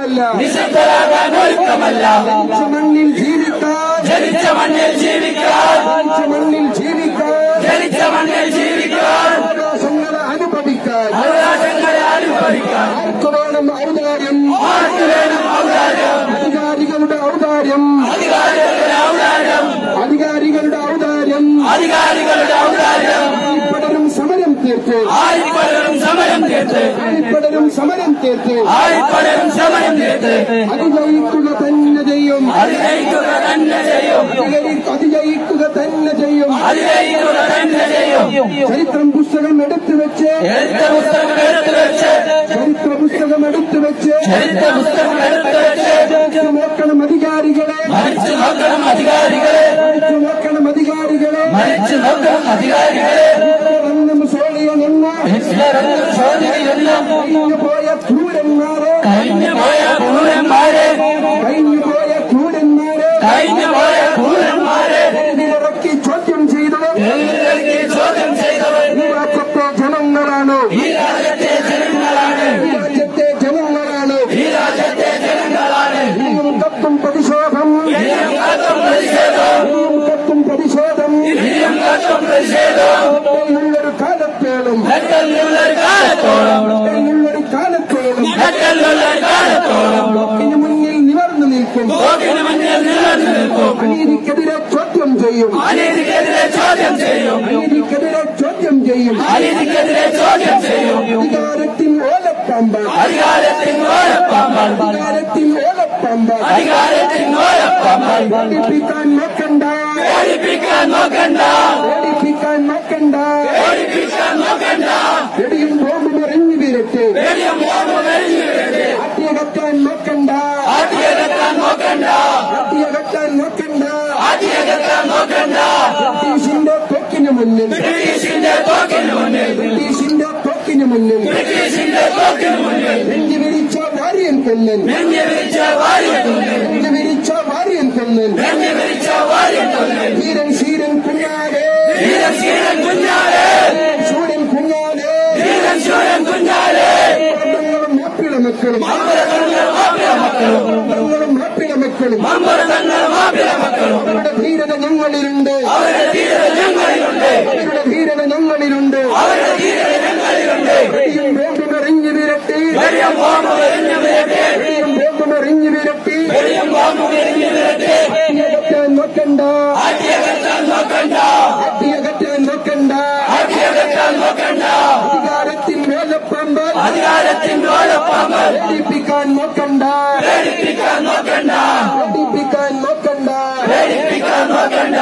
ഒരുക്കമല്ല നിശബ്ദരാകാൻ ഒരുക്കമല്ല ജനിച്ച മണ്ണിൽ ജീവിക്കാൻ ജനിച്ച മണ്ണിൽ ജീവിക്കാൻ ജനിച്ച മണ്ണിൽ ജീവിക്കാൻ ജനിച്ച മണ്ണിൽ ജീവിക്കാൻ അവകാശങ്ങളെ അനുഭവിക്കാൻ അവകാശങ്ങളെ അനുഭവിക്കാൻ ആർക്കു വേണം ഔദാര്യം ആർക്ക് വേണം ഔദാര്യം അധികാരികളുടെ ഔദാര്യം അധികാരികളുടെ ഔദാര്യം അധികാരികളുടെ ഔദാര്യം അധികാരികളുടെ ഔദാര്യം ആയിപ്പടരും സമരം തീർത്ത് ആയിപ്പലരും സമരം തീർത്ത് ആയിപ്പടരും സമരം തീർത്ത് ആയിപ്പലരും സമരം തീർത്ത് അതിജയിക്കുക തന്നെ ചെയ്യും അതിജയിക്കുക തന്നെ ചെയ്യും അധികരി- അതിജയിക്കുക തന്നെ ചെയ്യും അതിജയിക്കുക തന്നെ ചെയ്യും ചരിത്രം പുസ്തകം എടുത്തു വെച്ച് ചരിത്ര പുസ്തകം എടുത്തു വെച്ച് ചരിത്ര പുസ്തകം എടുത്തു വെച്ച് ചരിത്ര പുസ്തകം എടുത്തു വെച്ച് മറിച്ചു നോക്കണം അധികാരികളെ മരിച്ചു നോക്കണം അധികാരികളെ മറിച്ചു നോക്കണം അധികാരികളെ മരിച്ചു നോക്കണം അധികാരികളെ എന്നും സോളിയൻ എന്ന ഹിറ്റ്ലറെന്ന സോദരിയെല്ലാം കഴിഞ്ഞു പോയ ക്രൂരന്മാരെ കഴിഞ്ഞു പോയ ക്രൂരന്മാരെ കഴിഞ്ഞു പോയ ക്രൂരന്മാരെ കഴിഞ്ഞു പോയ ക്രൂരന്മാരെ ഇതിലിറക്കി ചോദ്യം ചെയ്തത് എഴുന്നേൽക്കി ചോദ്യം ചെയ്തവർ ഈ രാജ്യത്തെ ജനങ്ങളാണ് ഈ രാജ്യത്തെ ജനങ്ങളാണ് ഈ രാജ്യത്തെ ജനങ്ങളാണ് ഈ രാജ്യത്തെ ജനങ്ങളാണ് ഇനിയും കത്തും പ്രതിഷേധം ഇനിയും കാത്തും പ്രതിഷേധം ഇനിയും കത്തും പ്രതിഷേധം ഇനിയും കാത്തും പ്രതിഷേധം ഉള്ളൊരു കാലത്തേളും നട്ടലുള്ളൊരു കാലത്തോളം ഉള്ളൊരു കാലത്തേളും നട്ടലുള്ളൊരു കാലത്തോളം ഇതിനു മുന്നിൽ നിവർന്നു നിൽക്കും പോക്കിന് മുന്നിൽ നിലനിന്ന് നിൽക്കും അനീതിക്കെതിരെ ചോദ്യം ചെയ്യും അനീതിക്കെതിരെ ചോദ്യം ചെയ്യും അനീതിക്കെതിരെ ചോദ്യം ചെയ്യും അനീതിക്കെതിരെ ചോദ്യം ചെയ്യും അധികാരത്തിൻ ഓലപ്പാമ്പ് അധികാരത്തിൻ ഓരപ്പാമ്പാൽ അധികാരത്തിൻ ഓലപ്പാമ്പ് അധികാരത്തിൻ ഓരപ്പാമ്പാൽ ഓടിപ്പിക്കാൻ നോക്കണ്ട ഓടിപ്പിക്കാൻ നോക്കണ്ട ഓടിപ്പിക്കാൻ നോക്കണ്ട ഓടിപ്പിക്കാൻ നോക്കണ്ട വെടിയും ബോംബും എറിഞ്ഞു വീരട്ടെ വലിയ മോഹം കഴിഞ്ഞു ആട്ടിയകറ്റാൻ നോക്കണ്ട ആദ്യകത്താൻ നോക്കണ്ട ആട്ടിയകറ്റാൻ നോക്കണ്ട ആദ്യകത്താൻ നോക്കണ്ട ബ്രിട്ടീഷിന്റെ തോക്കിന് മുന്നിൽ ബ്രിട്ടീഷിന്റെ തോക്കിന് മുന്നിൽ ബ്രിട്ടീഷിന്റെ തോക്കിന് മുന്നിൽ ബ്രിട്ടീഷിന്റെ തോക്കിന് മുന്നിൽ നെഞ്ചു വിരിച്ച വാര്യൻ കൊല്ലൻ നെഞ്ഞു വിരിച്ച വാര്യത്തുന്നൽ നെഞ്ചു വിരിച്ച വാര്യൻ കൊല്ലൻ നെഞ്ഞു വിരിച്ച വാര്യത്തുന്നൽ ധീരൻ ശീരൻ കുഞ്ഞാരെ ധീരൻ ശീലൻ കുഞ്ഞാലേ ശൂരൻ കുഞ്ഞാരെ ധീരൻ ശൂരൻ കുഞ്ഞാലേ തങ്ങളും മാപ്പിള മക്കളും മമ്പുറതങ്ങൾ മാപ്പിള മക്കളും തങ്ങളും മാപ്പിള മക്കളും മമ്പുറതങ്ങൾ മാപ്പിള മക്കളും അവരുടെ ധീരത ഞങ്ങളിലുണ്ട് അവരുടെ ധീരത ഞങ്ങളിലുണ്ട് അവരുടെ ധീരത ഞങ്ങളിലുണ്ട് അവരുടെ ധീരത ഞങ്ങളിലുണ്ട് വെടിയും ബോംബും എറിഞ്ഞു വിരട്ടി വലിയ ബോംബ് എറിഞ്ഞു വിരട്ടെ വെടിയും ബോംബും എറിഞ്ഞു വിരട്ടി വലിയ ബോംബ് എറിഞ്ഞു വിരട്ടെ അടിയകറ്റാൻ നോക്കണ്ട ആദ്യകത്താൻ നോക്കണ്ട അടിയകറ്റാൻ നോക്കണ്ട ആദ്യകത്താൻ നോക്കണ്ട അധികാരത്തിൻ മേലപ്പമ്പ് അധികാരത്തിൻ ഓരപ്പാമ്പൽ പേടിപ്പിക്കാൻ നോക്കണ്ട പേടിപ്പിക്കാൻ നോക്കണ്ട പേടിപ്പിക്കാൻ നോക്കണ്ട പേടിപ്പിക്കാൻ നോക്കണ്ട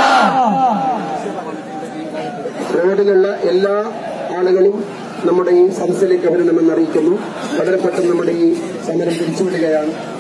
റോഡിലുള്ള എല്ലാ ആളുകളും നമ്മുടെ ഈ സദസ്സിലേക്ക് വരണമെന്ന് അറിയിക്കുന്നു വളരെ പെട്ടെന്ന് നമ്മുടെ ഈ സമരം പിരിച്ചുവിടുകയാണ്